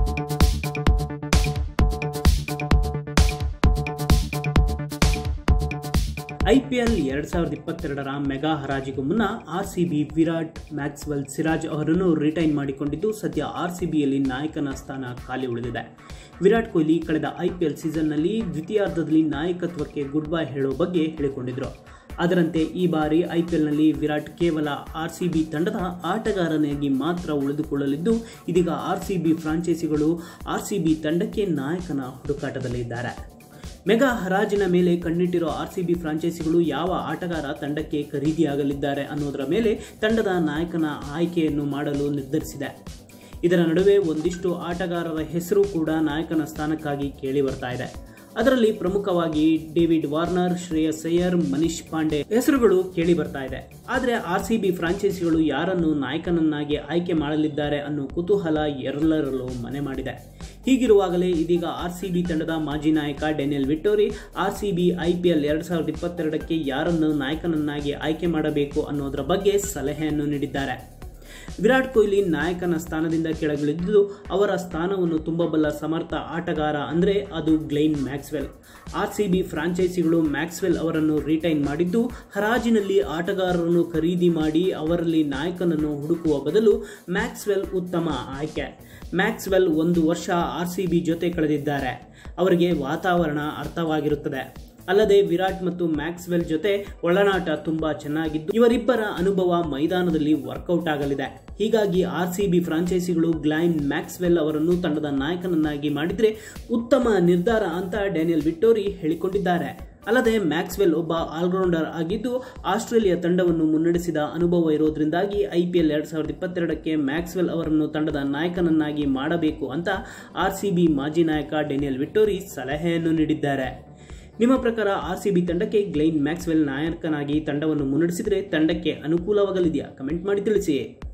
IPL ಎರಡ್ ಸಾವಿರದ ಇಪ್ಪತ್ತೆರಡರ ಮೆಗಾ ಹರಾಜಿಗೂ ಮುನ್ನ ಆರ್ಸಿಬಿ ವಿರಾಟ್ ಮ್ಯಾಕ್ಸ್ವೆಲ್ ಸಿರಾಜ್ ಅವರನ್ನು ರಿಟೈನ್ ಮಾಡಿಕೊಂಡಿದ್ದು ಸದ್ಯ ಆರ್ಸಿಬಿಯಲ್ಲಿ ನಾಯಕನ ಸ್ಥಾನ ಖಾಲಿ ಉಳಿದಿದೆ ವಿರಾಟ್ ಕೊಹ್ಲಿ ಕಳೆದ ಐಪಿಎಲ್ ಸೀಸನ್ನಲ್ಲಿ ದ್ವಿತೀಯಾರ್ಧದಲ್ಲಿ ನಾಯಕತ್ವಕ್ಕೆ ಗುಡ್ ಬೈ ಹೇಳೋ ಬಗ್ಗೆ ಹೇಳಿಕೊಂಡಿದ್ರು ಅದರಂತೆ ಈ ಬಾರಿ ಐಪಿಎಲ್ನಲ್ಲಿ ವಿರಾಟ್ ಕೇವಲ ಆರ್ಸಿಬಿ ತಂಡದ ಆಟಗಾರನಾಗಿ ಮಾತ್ರ ಉಳಿದುಕೊಳ್ಳಲಿದ್ದು ಇದೀಗ ಆರ್ಸಿಬಿ ಫ್ರಾಂಚೈಸಿಗಳು ಆರ್ಸಿಬಿ ತಂಡಕ್ಕೆ ನಾಯಕನ ಹುಡುಕಾಟದಲ್ಲಿದ್ದಾರೆ ಮೆಗಾ ಹರಾಜಿನ ಮೇಲೆ ಕಣ್ಣಿಟ್ಟಿರೋ ಆರ್ಸಿಬಿ ಫ್ರಾಂಚೈಸಿಗಳು ಯಾವ ಆಟಗಾರ ತಂಡಕ್ಕೆ ಖರೀದಿಯಾಗಲಿದ್ದಾರೆ ಅನ್ನೋದರ ಮೇಲೆ ತಂಡದ ನಾಯಕನ ಆಯ್ಕೆಯನ್ನು ಮಾಡಲು ನಿರ್ಧರಿಸಿದೆ ಇದರ ನಡುವೆ ಒಂದಿಷ್ಟು ಆಟಗಾರರ ಹೆಸರು ಕೂಡ ನಾಯಕನ ಸ್ಥಾನಕ್ಕಾಗಿ ಕೇಳಿ ಬರ್ತಾ ಇದೆ ಅದರಲ್ಲಿ ಪ್ರಮುಖವಾಗಿ ಡೇವಿಡ್ ವಾರ್ನರ್ ಶ್ರೇಯಸ್ ಅಯ್ಯರ್ ಮನೀಶ್ ಪಾಂಡೆ ಹೆಸರುಗಳು ಕೇಳಿ ಬರ್ತಾ ಇದೆ ಆದರೆ ಆರ್ ಸಿ ಬಿ ಫ್ರಾಂಚೈಸಿಗಳು ಯಾರನ್ನು ನಾಯಕನನ್ನಾಗಿ ಆಯ್ಕೆ ಮಾಡಲಿದ್ದಾರೆ ಅನ್ನೋ ಕುತೂಹಲ ಎಲ್ಲರಲ್ಲೂ ಮನೆ ಮಾಡಿದೆ ಹೀಗಿರುವಾಗಲೇ ಇದೀಗ ಆರ್ ಸಿ ಬಿ ತಂಡದ ಮಾಜಿ ನಾಯಕ Daniel Vettori R C B I P L ಎರಡು ಸಾವಿರದ ಇಪ್ಪತ್ತೆರಡಕ್ಕೆ ಯಾರನ್ನು ನಾಯಕನನ್ನಾಗಿ ಆಯ್ಕೆ ಮಾಡಬೇಕು ಅನ್ನೋದರ ಬಗ್ಗೆ ಸಲಹೆಯನ್ನು ನೀಡಿದ್ದಾರೆ ವಿರಾಟ್ ಕೊಹ್ಲಿ ನಾಯಕನ ಸ್ಥಾನದಿಂದ ಕೆಳಗಿಳಿದ್ದು ಅವರ ಸ್ಥಾನವನ್ನು ತುಂಬಬಲ್ಲ ಸಮರ್ಥ ಆಟಗಾರ ಅಂದರೆ ಅದು Glenn Maxwell R C B ಫ್ರಾಂಚೈಸಿಗಳು ಮ್ಯಾಕ್ಸ್ವೆಲ್ ಅವರನ್ನು ರಿಟೈನ್ ಮಾಡಿದ್ದು ಹರಾಜಿನಲ್ಲಿ ಆಟಗಾರರನ್ನು ಖರೀದಿ ಮಾಡಿ ಅವರಲ್ಲಿ ನಾಯಕನನ್ನು ಹುಡುಕುವ ಬದಲು ಮ್ಯಾಕ್ಸ್ವೆಲ್ ಉತ್ತಮ ಆಯ್ಕೆ ಮ್ಯಾಕ್ಸ್ವೆಲ್ ಒಂದು ವರ್ಷ ಆರ್ ಸಿ ಬಿ ಜೊತೆ ಕಳೆದಿದ್ದಾರೆ ಅವರಿಗೆ ವಾತಾವರಣ ಅರ್ಥವಾಗಿರುತ್ತದೆ ಅಲ್ಲದೆ ವಿರಾಟ್ ಮತ್ತು ಮ್ಯಾಕ್ಸ್ವೆಲ್ ಜೊತೆ ಒಳನಾಟ ತುಂಬಾ ಚೆನ್ನಾಗಿದ್ದು ಇವರಿಬ್ಬರ ಅನುಭವ ಮೈದಾನದಲ್ಲಿ ವರ್ಕೌಟ್ ಆಗಲಿದೆ ಹೀಗಾಗಿ ಆರ್ ಸಿ ಬಿ ಫ್ರಾಂಚೈಸಿಗಳು ಗ್ಲೈನ್ ಮ್ಯಾಕ್ಸ್ವೆಲ್ ಅವರನ್ನು ತಂಡದ ನಾಯಕನನ್ನಾಗಿ ಮಾಡಿದರೆ ಉತ್ತಮ ನಿರ್ಧಾರ ಅಂತ ಡ್ಯಾನಿಯಲ್ ವಿಟ್ಟೋರಿ ಹೇಳಿಕೊಂಡಿದ್ದಾರೆ ಅಲ್ಲದೆ ಮ್ಯಾಕ್ಸ್ವೆಲ್ ಒಬ್ಬ ಆಲ್ರೌಂಡರ್ ಆಗಿದ್ದು ಆಸ್ಟ್ರೇಲಿಯಾ ತಂಡವನ್ನು ಮುನ್ನಡೆಸಿದ ಅನುಭವ ಇರೋದ್ರಿಂದಾಗಿ ಐಪಿಎಲ್ ಎರಡ್ ಸಾವಿರದ ಇಪ್ಪತ್ತೆರಡಕ್ಕೆ ಮ್ಯಾಕ್ಸ್ವೆಲ್ ಅವರನ್ನು ತಂಡದ ನಾಯಕನನ್ನಾಗಿ ಮಾಡಬೇಕು ಅಂತ ಆರ್ ಸಿ ಬಿ ಮಾಜಿ ನಾಯಕ ಡೆನಿಯಲ್ ವಿಟ್ಟೋರಿ ಸಲಹೆಯನ್ನು ನೀಡಿದ್ದಾರೆ ನಿಮ್ಮ ಪ್ರಕಾರ ಆರ್ ಸಿ ಬಿ ತಂಡಕ್ಕೆ ಗ್ಲೈನ್ ಮ್ಯಾಕ್ಸ್ವೆಲ್ ನಾಯಕನಾಗಿ ತಂಡವನ್ನು ಮುನ್ನಡೆಸಿದರೆ ತಂಡಕ್ಕೆ ಅನುಕೂಲವಾಗಲಿದೆಯಾ ಕಮೆಂಟ್ ಮಾಡಿ ತಿಳಿಸಿ